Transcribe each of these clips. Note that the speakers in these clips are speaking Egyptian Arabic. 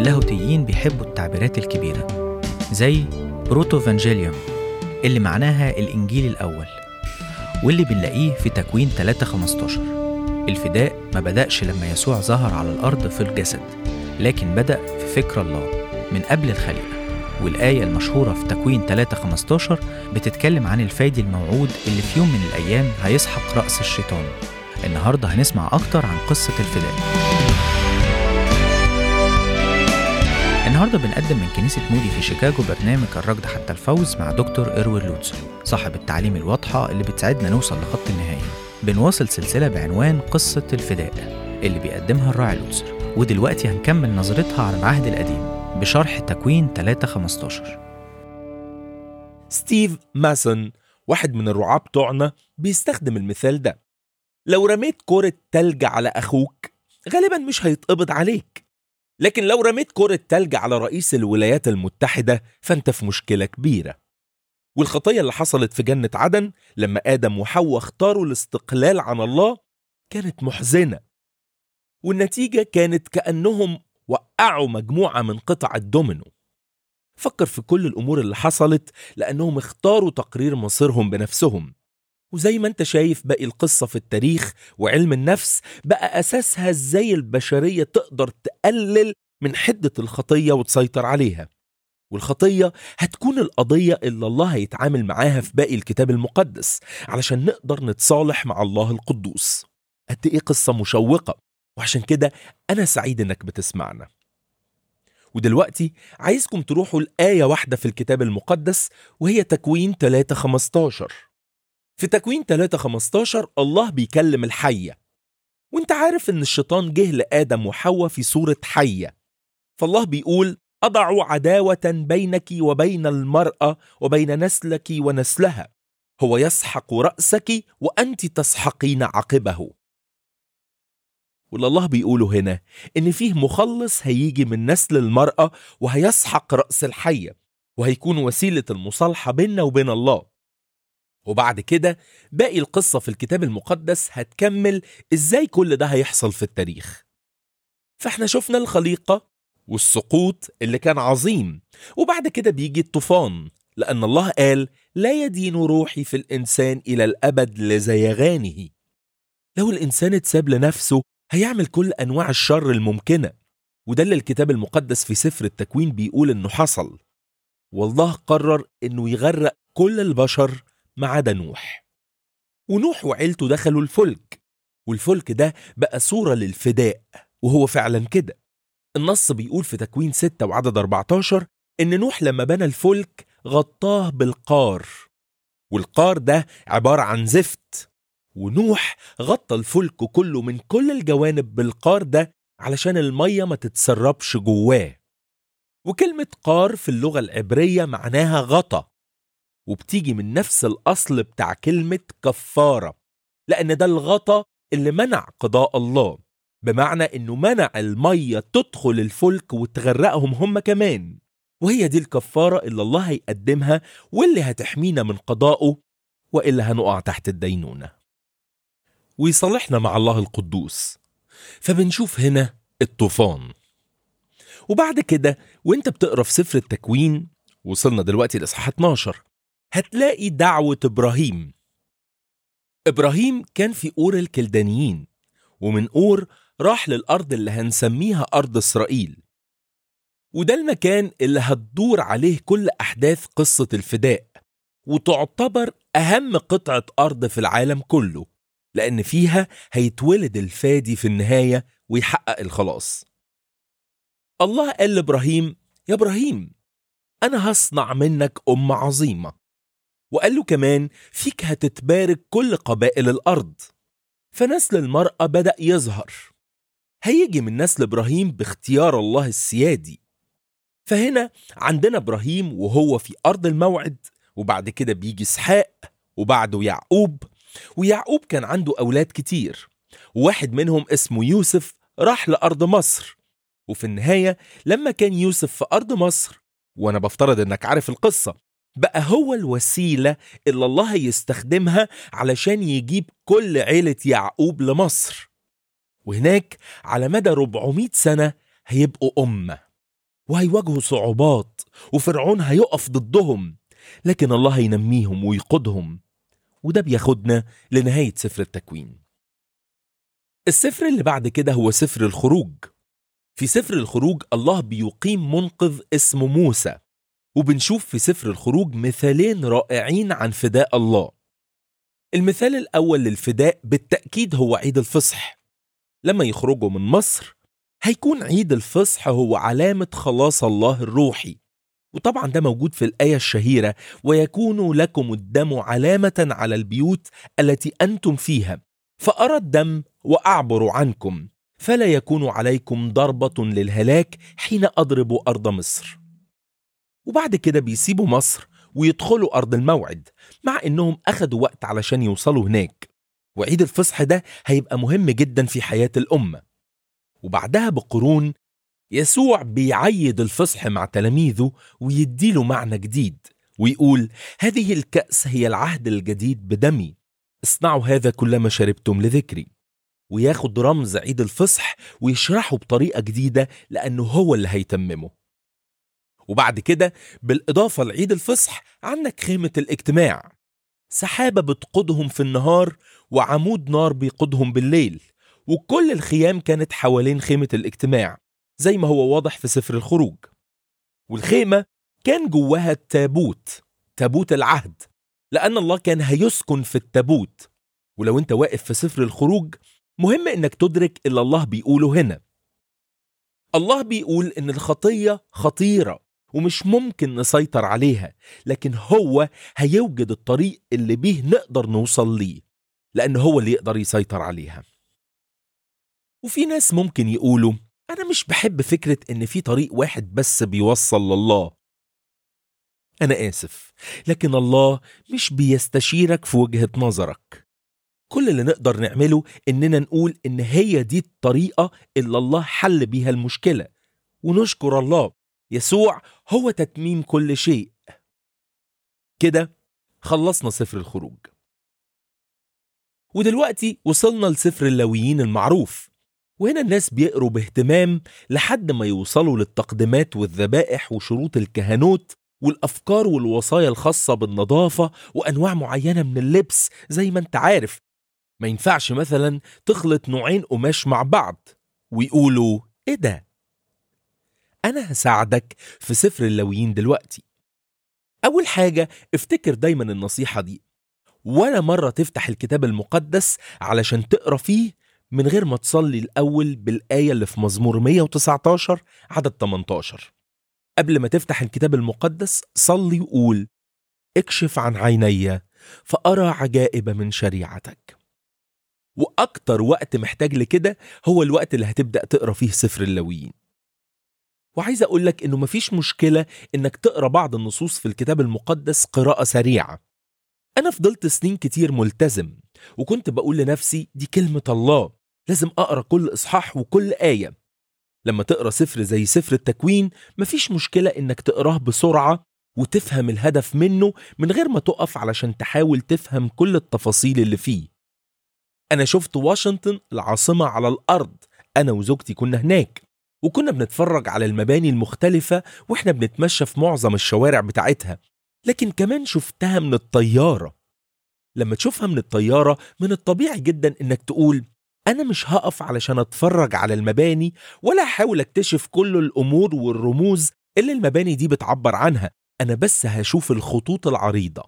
اللاهوتيين بيحبوا التعبيرات الكبيرة زي بروتوفانجيليوم اللي معناها الإنجيل الأول واللي بنلاقيه في تكوين 3:15 الفداء ما بدأش لما يسوع ظهر على الأرض في الجسد لكن بدأ في فكر الله من قبل الخليقة والآية المشهورة في تكوين 3:15 بتتكلم عن الفادي الموعود اللي في يوم من الأيام هيسحق رأس الشيطان النهاردة هنسمع أكتر عن قصة الفداء النهارده بنقدم من كنيسة مودي في شيكاغو برنامج الركض حتى الفوز مع دكتور إروين لوتسون صاحب التعليم الواضحة اللي بتساعدنا نوصل لخط النهاية بنواصل سلسلة بعنوان قصة الفداء اللي بيقدمها الراعي لوتسر ودلوقتي هنكمل نظرتها على العهد القديم بشرح تكوين 3:15 ستيف ماسون واحد من الرعاة بتوعنا بيستخدم المثال ده لو رميت كرة تلج على أخوك غالبا مش هيتقبض عليك لكن لو رميت كرة تلج على رئيس الولايات المتحدة فأنت في مشكلة كبيرة والخطية اللي حصلت في جنة عدن لما آدم وحواء اختاروا الاستقلال عن الله كانت محزنة والنتيجة كانت كأنهم وقعوا مجموعة من قطع الدومينو فكر في كل الأمور اللي حصلت لأنهم اختاروا تقرير مصيرهم بنفسهم وزي ما انت شايف باقي القصة في التاريخ وعلم النفس بقى أساسها ازاي البشرية تقدر تقلل من حدة الخطية وتسيطر عليها والخطية هتكون القضية اللي الله هيتعامل معاها في باقي الكتاب المقدس علشان نقدر نتصالح مع الله القدوس قد ايه قصة مشوقة وعشان كده أنا سعيد إنك بتسمعنا ودلوقتي عايزكم تروحوا لآية واحدة في الكتاب المقدس وهي تكوين 3:15 في تكوين 3:15 الله بيكلم الحية وانت عارف ان الشيطان جه لآدم وحواء في صورة حية فالله بيقول أضع عداوة بينك وبين المرأة وبين نسلك ونسلها هو يسحق رأسك وأنت تسحقين عقبه واللي الله بيقوله هنا إن فيه مخلص هيجي من نسل المرأة وهيسحق رأس الحية وهيكون وسيلة المصالحة بيننا وبين الله وبعد كده باقي القصة في الكتاب المقدس هتكمل إزاي كل ده هيحصل في التاريخ فاحنا شفنا الخليقة والسقوط اللي كان عظيم وبعد كده بيجي الطوفان لأن الله قال لا يدين روحي في الإنسان إلى الأبد لزيغانه لو الإنسان اتساب لنفسه هيعمل كل أنواع الشر الممكنة وده اللي الكتاب المقدس في سفر التكوين بيقول إنه حصل والله قرر إنه يغرق كل البشر ما عدا نوح ونوح وعيلته دخلوا الفلك والفلك ده بقى صورة للفداء وهو فعلا كده النص بيقول في تكوين 6 وعدد 14 إن نوح لما بنى الفلك غطاه بالقار والقار ده عبارة عن زفت ونوح غطى الفلك كله من كل الجوانب بالقار ده علشان المية ما تتسربش جواه وكلمة قار في اللغة العبرية معناها غطا وبتيجي من نفس الأصل بتاع كلمة كفارة لأن ده الغطا اللي منع قضاء الله بمعنى إنه منع المية تدخل الفلك وتغرقهم هم كمان وهي دي الكفارة اللي الله هيقدمها واللي هتحمينا من قضائه وإلا هنقع تحت الدينونة ويصالحنا مع الله القدوس فبنشوف هنا الطوفان وبعد كده وانت بتقرا في سفر التكوين وصلنا دلوقتي لإصحاح 12 هتلاقي دعوة إبراهيم إبراهيم كان في أور الكلدانيين ومن أور راح للأرض اللي هنسميها أرض إسرائيل وده المكان اللي هتدور عليه كل أحداث قصة الفداء وتعتبر أهم قطعة أرض في العالم كله لأن فيها هيتولد الفادي في النهاية ويحقق الخلاص الله قال لإبراهيم يا إبراهيم أنا هصنع منك أمة عظيمة وقال له كمان فيك هتتبارك كل قبائل الأرض فنسل المرأة بدأ يظهر هيجي من نسل إبراهيم باختيار الله السيادي فهنا عندنا إبراهيم وهو في أرض الموعد وبعد كده بيجي إسحاق وبعده يعقوب ويعقوب كان عنده أولاد كتير وواحد منهم اسمه يوسف راح لأرض مصر وفي النهاية لما كان يوسف في أرض مصر وأنا بفترض إنك عارف القصة بقى هو الوسيلة اللي الله يستخدمها علشان يجيب كل عيلة يعقوب لمصر وهناك على مدى 400 سنة هيبقوا أمة وهيواجهوا صعوبات وفرعون هيقف ضدهم لكن الله هينميهم ويقودهم وده بياخدنا لنهاية سفر التكوين السفر اللي بعد كده هو سفر الخروج في سفر الخروج الله بيقيم منقذ اسمه موسى وبنشوف في سفر الخروج مثالين رائعين عن فداء الله المثال الأول للفداء بالتأكيد هو عيد الفصح لما يخرجوا من مصر هيكون عيد الفصح هو علامة خلاص الله الروحي وطبعا ده موجود في الآية الشهيرة ويكون لكم الدم علامة على البيوت التي أنتم فيها فأرى الدم وأعبر عنكم فلا يكون عليكم ضربة للهلاك حين أضرب أرض مصر وبعد كده بيسيبوا مصر ويدخلوا أرض الموعد مع إنهم أخدوا وقت علشان يوصلوا هناك وعيد الفصح ده هيبقى مهم جدا في حياة الأمة وبعدها بقرون يسوع بيعيد الفصح مع تلاميذه ويديله معنى جديد ويقول هذه الكأس هي العهد الجديد بدمي اصنعوا هذا كلما شربتم لذكري وياخد رمز عيد الفصح ويشرحه بطريقة جديدة لأنه هو اللي هيتممه وبعد كده بالإضافة لعيد الفصح عندك خيمة الاجتماع سحابة بتقودهم في النهار وعمود نار بيقودهم بالليل وكل الخيام كانت حوالين خيمة الاجتماع زي ما هو واضح في سفر الخروج والخيمة كان جواها التابوت تابوت العهد لأن الله كان هيسكن في التابوت ولو انت واقف في سفر الخروج مهم انك تدرك اللي الله بيقوله هنا الله بيقول ان الخطية خطيرة ومش ممكن نسيطر عليها لكن هو هيوجد الطريق اللي بيه نقدر نوصل ليه لأن هو اللي يقدر يسيطر عليها وفي ناس ممكن يقولوا أنا مش بحب فكرة إن في طريق واحد بس بيوصل لله أنا آسف لكن الله مش بيستشيرك في وجهة نظرك كل اللي نقدر نعمله إننا نقول إن هي دي الطريقة اللي الله حل بيها المشكلة ونشكر الله يسوع هو تتميم كل شيء كده خلصنا سفر الخروج ودلوقتي وصلنا لسفر اللاويين المعروف وهنا الناس بيقروا باهتمام لحد ما يوصلوا للتقدمات والذبائح وشروط الكهنوت والأفكار والوصايا الخاصة بالنظافة وأنواع معينة من اللبس زي ما انت عارف ما ينفعش مثلا تخلط نوعين قماش مع بعض ويقولوا ايه ده أنا هساعدك في سفر اللاويين دلوقتي أول حاجة افتكر دايما النصيحة دي ولا مرة تفتح الكتاب المقدس علشان تقرأ فيه من غير ما تصلي الأول بالآية اللي في مزمور 119 عدد 18 قبل ما تفتح الكتاب المقدس صلي وقول اكشف عن عيني فأرى عجائب من شريعتك وأكتر وقت محتاج لكده هو الوقت اللي هتبدأ تقرأ فيه سفر اللاويين وعايز أقول لك إنه مفيش مشكلة إنك تقرأ بعض النصوص في الكتاب المقدس قراءة سريعة أنا فضلت سنين كتير ملتزم وكنت بقول لنفسي دي كلمة الله لازم أقرأ كل إصحاح وكل آية لما تقرأ سفر زي سفر التكوين مفيش مشكلة إنك تقراه بسرعة وتفهم الهدف منه من غير ما تقف علشان تحاول تفهم كل التفاصيل اللي فيه أنا شفت واشنطن العاصمة على الأرض أنا وزوجتي كنا هناك وكنا بنتفرج على المباني المختلفة وإحنا بنتمشى في معظم الشوارع بتاعتها لكن كمان شفتها من الطيارة لما تشوفها من الطيارة من الطبيعي جدا إنك تقول أنا مش هقف علشان أتفرج على المباني ولا أحاول أكتشف كل الأمور والرموز اللي المباني دي بتعبر عنها أنا بس هشوف الخطوط العريضة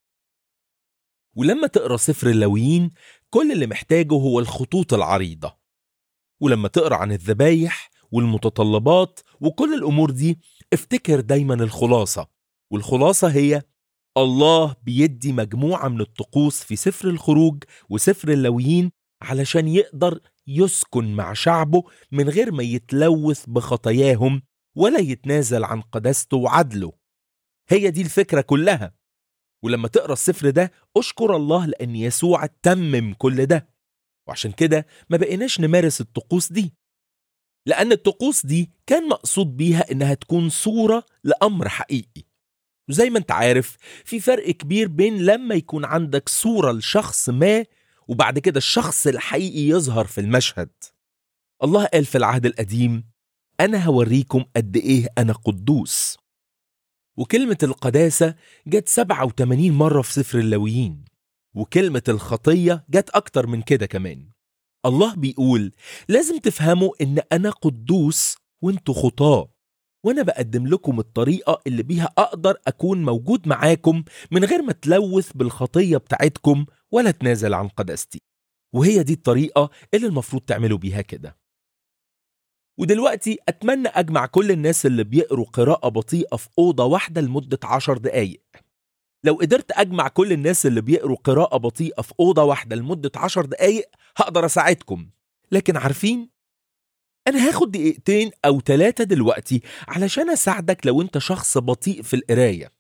ولما تقرأ سفر اللاويين كل اللي محتاجه هو الخطوط العريضة ولما تقرأ عن الذبايح والمتطلبات وكل الأمور دي افتكر دايما الخلاصة والخلاصة هي الله بيدي مجموعة من الطقوس في سفر الخروج وسفر اللاويين علشان يقدر يسكن مع شعبه من غير ما يتلوث بخطاياهم ولا يتنازل عن قداسته وعدله هي دي الفكرة كلها ولما تقرا السفر ده اشكر الله لان يسوع تمم كل ده وعشان كده ما بقيناش نمارس الطقوس دي لان الطقوس دي كان مقصود بيها انها تكون صوره لامر حقيقي وزي ما انت عارف في فرق كبير بين لما يكون عندك صوره لشخص ما وبعد كده الشخص الحقيقي يظهر في المشهد الله قال في العهد القديم أنا هوريكم قد إيه أنا قدوس وكلمة القداسة جت 87 مرة في سفر اللاويين وكلمة الخطية جت أكتر من كده كمان الله بيقول لازم تفهموا إن أنا قدوس وانتوا خطاة وأنا بقدم لكم الطريقة اللي بيها أقدر أكون موجود معاكم من غير ما تلوث بالخطية بتاعتكم ولا تنازل عن قداستي وهي دي الطريقة اللي المفروض تعملوا بيها كده ودلوقتي أتمنى أجمع كل الناس اللي بيقروا قراءة بطيئة في أوضة واحدة لمدة عشر دقايق لو قدرت أجمع كل الناس اللي بيقروا قراءة بطيئة في أوضة واحدة لمدة عشر دقايق هقدر أساعدكم لكن عارفين أنا هاخد دقيقتين أو ثلاثة دلوقتي علشان أساعدك لو أنت شخص بطيء في القراية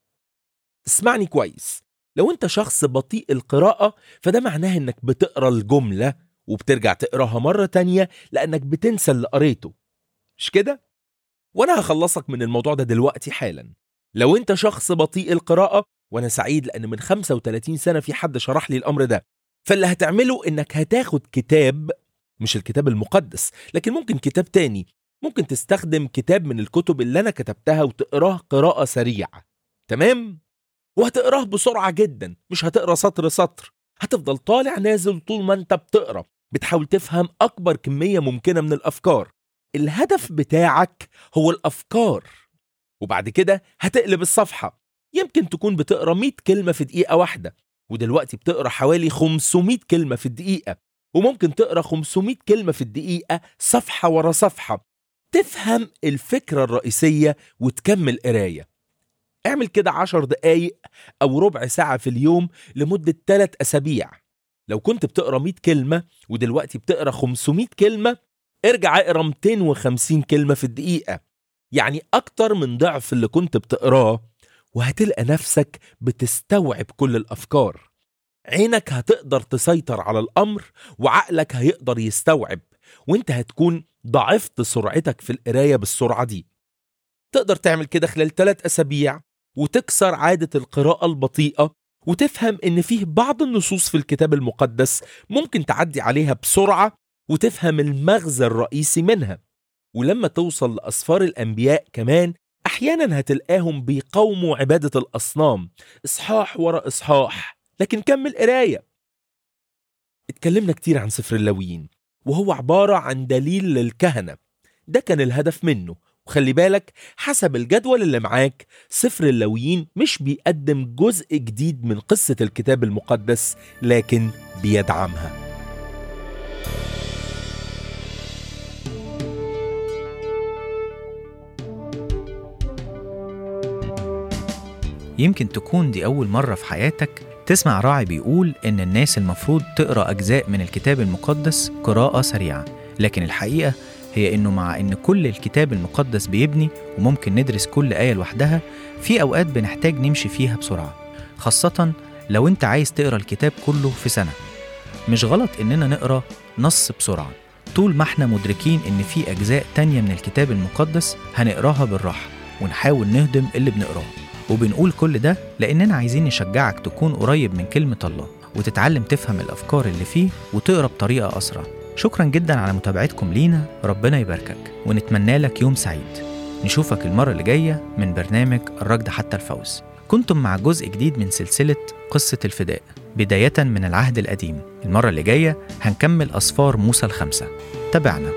اسمعني كويس لو أنت شخص بطيء القراءة فده معناه إنك بتقرا الجملة وبترجع تقراها مرة تانية لأنك بتنسى اللي قريته مش كده؟ وأنا هخلصك من الموضوع ده دلوقتي حالا لو أنت شخص بطيء القراءة وأنا سعيد لأن من 35 سنة في حد شرح لي الأمر ده فاللي هتعمله إنك هتاخد كتاب مش الكتاب المقدس لكن ممكن كتاب تاني ممكن تستخدم كتاب من الكتب اللي أنا كتبتها وتقراه قراءة سريعة تمام؟ وهتقراه بسرعة جدا مش هتقرا سطر سطر هتفضل طالع نازل طول ما انت بتقرا بتحاول تفهم أكبر كمية ممكنة من الأفكار الهدف بتاعك هو الأفكار وبعد كده هتقلب الصفحة يمكن تكون بتقرا 100 كلمة في دقيقة واحدة ودلوقتي بتقرا حوالي 500 كلمة في الدقيقة وممكن تقرا 500 كلمة في الدقيقة صفحة ورا صفحة تفهم الفكرة الرئيسية وتكمل قراية اعمل كده عشر دقايق أو ربع ساعة في اليوم لمدة 3 أسابيع لو كنت بتقرا 100 كلمة ودلوقتي بتقرا 500 كلمة ارجع اقرا 250 كلمة في الدقيقة يعني أكتر من ضعف اللي كنت بتقراه وهتلقى نفسك بتستوعب كل الأفكار عينك هتقدر تسيطر على الأمر وعقلك هيقدر يستوعب وانت هتكون ضعفت سرعتك في القراية بالسرعة دي تقدر تعمل كده خلال ثلاث أسابيع وتكسر عادة القراءة البطيئة وتفهم إن فيه بعض النصوص في الكتاب المقدس ممكن تعدي عليها بسرعة وتفهم المغزى الرئيسي منها ولما توصل لأسفار الأنبياء كمان أحيانا هتلقاهم بيقاوموا عبادة الأصنام إصحاح ورا إصحاح لكن كمل قراية اتكلمنا كتير عن سفر اللاويين وهو عبارة عن دليل للكهنة ده كان الهدف منه وخلي بالك حسب الجدول اللي معاك سفر اللاويين مش بيقدم جزء جديد من قصة الكتاب المقدس لكن بيدعمها يمكن تكون دي أول مرة في حياتك تسمع راعي بيقول إن الناس المفروض تقرأ أجزاء من الكتاب المقدس قراءة سريعة لكن الحقيقة هي إنه مع إن كل الكتاب المقدس بيبني وممكن ندرس كل آية لوحدها في أوقات بنحتاج نمشي فيها بسرعة خاصة لو أنت عايز تقرأ الكتاب كله في سنة مش غلط إننا نقرأ نص بسرعة طول ما احنا مدركين إن في أجزاء تانية من الكتاب المقدس هنقراها بالراحة ونحاول نهضم اللي بنقراه وبنقول كل ده لأننا عايزين نشجعك تكون قريب من كلمة الله وتتعلم تفهم الأفكار اللي فيه وتقرا بطريقة أسرع شكرا جدا على متابعتكم لينا ربنا يباركك ونتمنى لك يوم سعيد نشوفك المرة اللي جاية من برنامج الركض حتى الفوز كنتم مع جزء جديد من سلسلة قصة الفداء بداية من العهد القديم المرة اللي جاية هنكمل أسفار موسى الخمسة تابعنا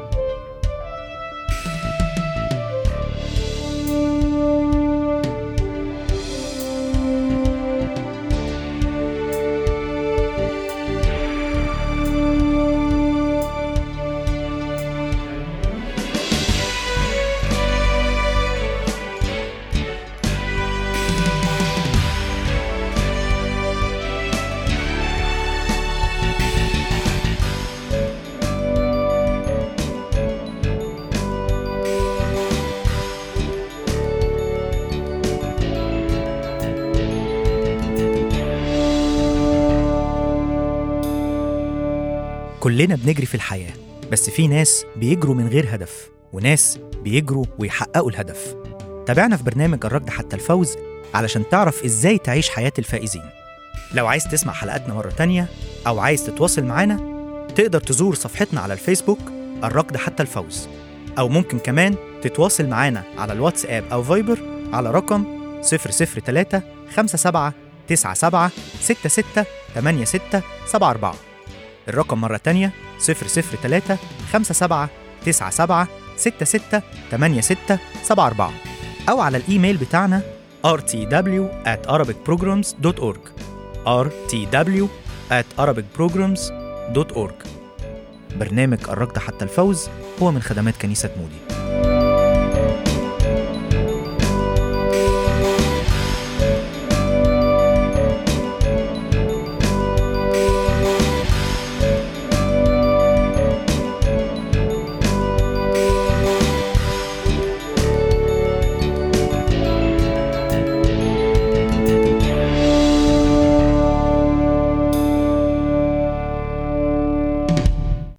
كلنا بنجري في الحياة بس في ناس بيجروا من غير هدف وناس بيجروا ويحققوا الهدف تابعنا في برنامج الركض حتى الفوز علشان تعرف ازاي تعيش حياة الفائزين لو عايز تسمع حلقاتنا مرة تانية أو عايز تتواصل معانا تقدر تزور صفحتنا على الفيسبوك الركض حتى الفوز أو ممكن كمان تتواصل معانا على الواتساب أو فايبر على رقم 003 57 97 66 86 74 الرقم مرة تانية 003 57 97 66 86 74 أو على الإيميل بتاعنا rtw at arabicprograms.org rtw at arabicprograms.org برنامج الركض حتى الفوز هو من خدمات كنيسة مودي